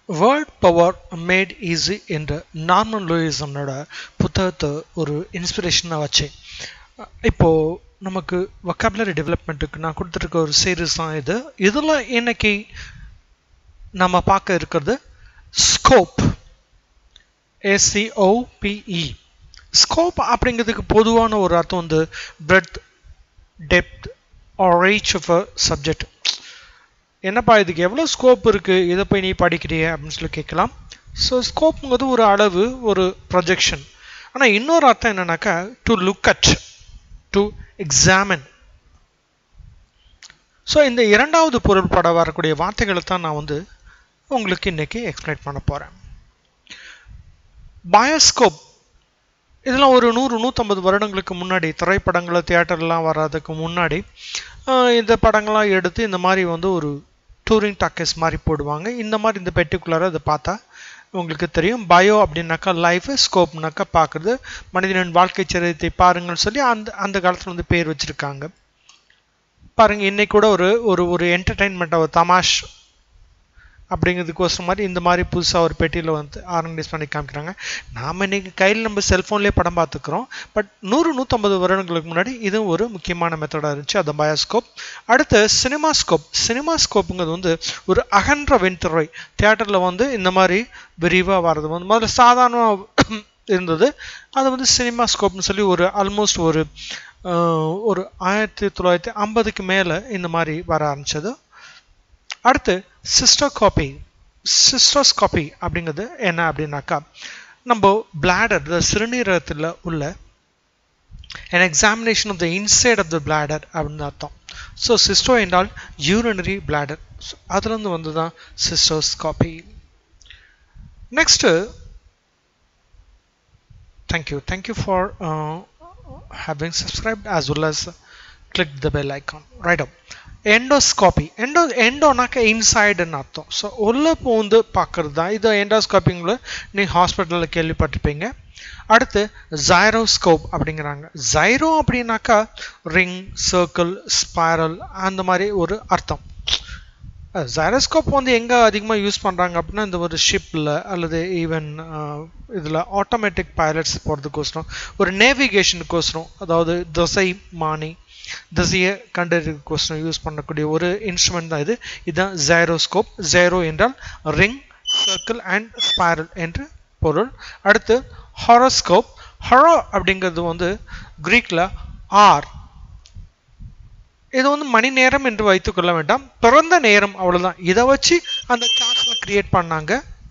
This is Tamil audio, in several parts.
வேர்ல்ட் பவர் மேட் ஈஸி என்ற நார்மன் லூயிசனோட புத்தகத்தை ஒரு இன்ஸ்பிரேஷனாக வச்சேன் இப்போ நமக்கு வொக்காபுலரி டெவலப்மெண்ட்டுக்கு நான் கொடுத்துருக்க ஒரு சீரீஸ் தான் இது இதில் இன்னைக்கு நம்ம பார்க்க இருக்கிறது ஸ்கோப் எஸ்சிஓபிஇ ஸ்கோப் அப்படிங்கிறதுக்கு பொதுவான ஒரு அர்த்தம் வந்து breath depth or reach of a subject என்னப்பா இதுக்கு எவ்வளோ ஸ்கோப் இருக்குது இதை போய் நீ படிக்கிறிய அப்படின்னு சொல்லி கேட்கலாம் ஸோ ஸ்கோப்புங்கிறது ஒரு அளவு ஒரு ப்ரொஜெக்ஷன் ஆனால் இன்னொரு அர்த்தம் என்னன்னாக்கா to look at to examine so இந்த இரண்டாவது பொருள்பட வரக்கூடிய வார்த்தைகளை தான் நான் வந்து உங்களுக்கு இன்னைக்கு எக்ஸ்பிளைன் பண்ண போகிறேன் பயோஸ்கோப் இதெல்லாம் ஒரு நூறு நூற்றம்பது வருடங்களுக்கு முன்னாடி திரைப்படங்கள் தியேட்டர்லாம் வர்றதுக்கு முன்னாடி இந்த படங்கள்லாம் எடுத்து இந்த மாதிரி வந்து ஒரு டூரிங் டாக்கஸ் மாதிரி போடுவாங்க இந்த மாதிரி இந்த பெர்டிகுலராக அதை பார்த்தா உங்களுக்கு தெரியும் பயோ அப்படின்னாக்கா லைஃப் ஸ்கோப்னாக்கா பார்க்குறது மனிதனின் வாழ்க்கை சரித்தை பாருங்கள்னு சொல்லி அந்த அந்த காலத்தில் வந்து பேர் வச்சுருக்காங்க பாருங்க இன்னைக்கு கூட ஒரு ஒரு ஒரு என்டர்டைன்மெண்ட் ஒரு தமாஷ் அப்படிங்கிறதுக்கோசரம் மாதிரி இந்த மாதிரி புதுசாக ஒரு பெட்டியில் வந்து ஆர்கனைஸ் பண்ணி காமிக்கிறாங்க நாம் இன்னைக்கு கையில் நம்ம செல்ஃபோன்லேயே படம் பார்த்துக்கிறோம் பட் நூறு நூற்றம்பது வருடங்களுக்கு முன்னாடி இதுவும் ஒரு முக்கியமான மெத்தடாக இருந்துச்சு அது பயோஸ்கோப் அடுத்து சினிமா ஸ்கோப் சினிமா ஸ்கோப்புங்கிறது வந்து ஒரு அகன்ற வெண்துறை தியேட்டரில் வந்து இந்த மாதிரி விரிவாக வர்றது வந்து முதல்ல சாதாரணமாக இருந்தது அது வந்து சினிமா ஸ்கோப்னு சொல்லி ஒரு ஆல்மோஸ்ட் ஒரு ஒரு ஆயிரத்தி தொள்ளாயிரத்தி ஐம்பதுக்கு மேலே இந்த மாதிரி வர ஆரம்பிச்சது அடுத்து சிஸ்டோகாப்பி சிஸ்டோஸ்காப்பி அப்படிங்கிறது என்ன அப்படின்னாக்கா நம்ம பிளாடர் த சிறுநீரகத்தில் உள்ள an examination of the inside of the bladder அப்படின்னு அர்த்தம் ஸோ சிஸ்டோ என்றால் யூரினரி பிளாடர் அதுலேருந்து வந்து தான் cystoscopy next thank you thank you for having subscribed as well as click the bell icon right up endoscopy endo எண்டோனாக்க இன்சைடுன்னு அர்த்தம் ஸோ உள்ள பூந்து பார்க்கறது தான் இது எண்டோஸ்காப்பிங்கில் நீங்கள் ஹாஸ்பிட்டலில் கேள்விப்பட்டிருப்பீங்க அடுத்து ஜைரோஸ்கோப் அப்படிங்கிறாங்க ஜைரோ அப்படின்னாக்கா ரிங் சர்க்கிள் ஸ்பைரல் அந்த மாதிரி ஒரு அர்த்தம் ஜைரோஸ்கோப் வந்து எங்கே அதிகமாக யூஸ் பண்ணுறாங்க அப்படின்னா இந்த ஒரு ஷிப்பில் அல்லது ஈவன் இதில் ஆட்டோமேட்டிக் பைலட்ஸ் போகிறதுக்கோசரம் ஒரு நேவிகேஷனுக்கோசரம் அதாவது திசை மானி திசையை கண்டறியதுக்கோசரம் யூஸ் பண்ணக்கூடிய ஒரு இன்ஸ்ட்ருமெண்ட் தான் இது இதுதான் ஜைரோஸ்கோப் ஜைரோ என்றால் ரிங் சர்க்கிள் அண்ட் ஸ்பைரல் என்று பொருள் அடுத்து ஹாரோஸ்கோப் ஹரோ அப்படிங்கிறது வந்து கிரீக்கில் ஆர் இது வந்து மணி நேரம் என்று வைத்துக் கொள்ள வேண்டாம் பிறந்த நேரம் அவ்வளவுதான் இதை வச்சு அந்த சார்ட்ஸ்ல கிரியேட் பண்ணாங்க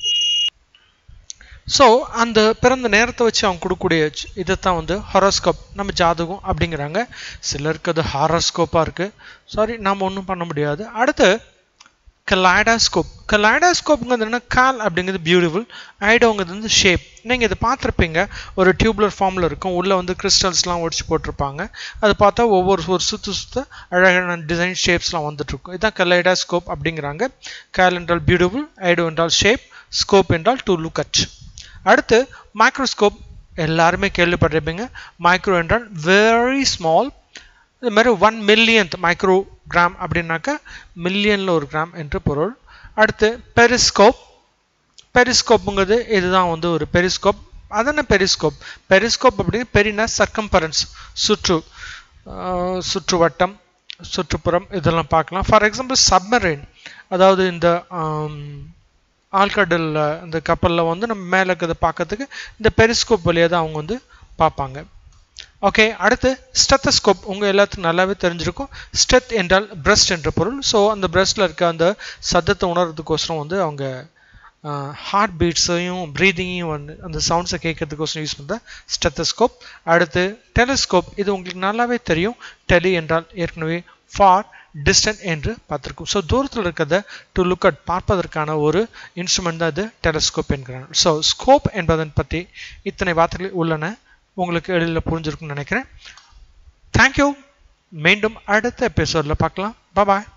ஸோ அந்த பிறந்த நேரத்தை வச்சு அவங்க கொடுக்கக்கூடிய இதைத்தான் வந்து ஹாரோஸ்கோப் நம்ம ஜாதகம் அப்படிங்கிறாங்க சிலருக்கு அது ஹாரோஸ்கோப்பாக இருக்குது சாரி நாம் ஒன்றும் பண்ண முடியாது அடுத்து கலாய்டாஸ்கோப் கலாய்டாஸ்கோப்புங்கிறது என்ன கால் அப்படிங்கிறது பியூட்டிஃபுல் ஐடோங்கிறது வந்து ஷேப் நீங்கள் இதை பார்த்துருப்பீங்க ஒரு டியூப்லர் ஃபார்மில் இருக்கும் உள்ளே வந்து கிறிஸ்டல்ஸ்லாம் ஒடிச்சு போட்டிருப்பாங்க அது பார்த்தா ஒவ்வொரு ஒரு சுற்று சுற்ற அழகான டிசைன் ஷேப்ஸ்லாம் வந்துட்டுருக்கும் இதுதான் கலைடாஸ்கோப் அப்படிங்கிறாங்க கால் என்றால் பியூட்டிஃபுல் ஐடோ என்றால் ஷேப் ஸ்கோப் என்றால் டு லுக் அட் அடுத்து மைக்ரோஸ்கோப் எல்லாருமே கேள்விப்பட்டிருப்பீங்க மைக்ரோ என்றால் வெரி ஸ்மால் இது மாதிரி ஒன் மில்லியன்த் மைக்ரோ கிராம் அப்படின்னாக்கா மில்லியனில் ஒரு கிராம் என்று பொருள் அடுத்து பெரிஸ்கோப் பெரிஸ்கோப்புங்கிறது இதுதான் வந்து ஒரு பெரிஸ்கோப் அதென்ன பெரிஸ்கோப் பெரிஸ்கோப் அப்படின்னு பெரினா சர்க்கம்பரன்ஸ் சுற்று சுற்றுவட்டம் சுற்றுப்புறம் இதெல்லாம் பார்க்கலாம் ஃபார் எக்ஸாம்பிள் சப்மரைன் அதாவது இந்த ஆழ்கடலில் இந்த கப்பலில் வந்து நம்ம மேலே இருக்கிறத பார்க்கறதுக்கு இந்த பெரிஸ்கோப் வழியாக தான் அவங்க வந்து பார்ப்பாங்க ஓகே அடுத்து ஸ்டெத்தஸ்கோப் உங்கள் எல்லாத்துக்கும் நல்லாவே தெரிஞ்சிருக்கும் ஸ்டெத் என்றால் பிரஸ்ட் என்ற பொருள் ஸோ அந்த பிரஸ்டில் இருக்க அந்த சத்தத்தை உணர்றதுக்கோசரம் வந்து அவங்க ஹார்ட் பீட்ஸையும் ப்ரீதிங்கையும் வந்து அந்த சவுண்ட்ஸை கேட்கறதுக்கோசரம் யூஸ் பண்ணுற ஸ்டெத்தஸ்கோப் அடுத்து டெலிஸ்கோப் இது உங்களுக்கு நல்லாவே தெரியும் டெலி என்றால் ஏற்கனவே ஃபார் டிஸ்டன்ட் என்று பார்த்துருக்கும் ஸோ தூரத்தில் இருக்கிறத டு லுக் அட் பார்ப்பதற்கான ஒரு இன்ஸ்ட்ருமெண்ட் தான் இது டெலஸ்கோப் என்கிறாங்க ஸோ ஸ்கோப் என்பதன் பற்றி இத்தனை வார்த்தைகள் உள்ளன உங்களுக்கு எளிதில் புரிஞ்சிருக்கும்னு நினைக்கிறேன் தேங்க்யூ மீண்டும் அடுத்த எபிசோடில் பார்க்கலாம் பாய்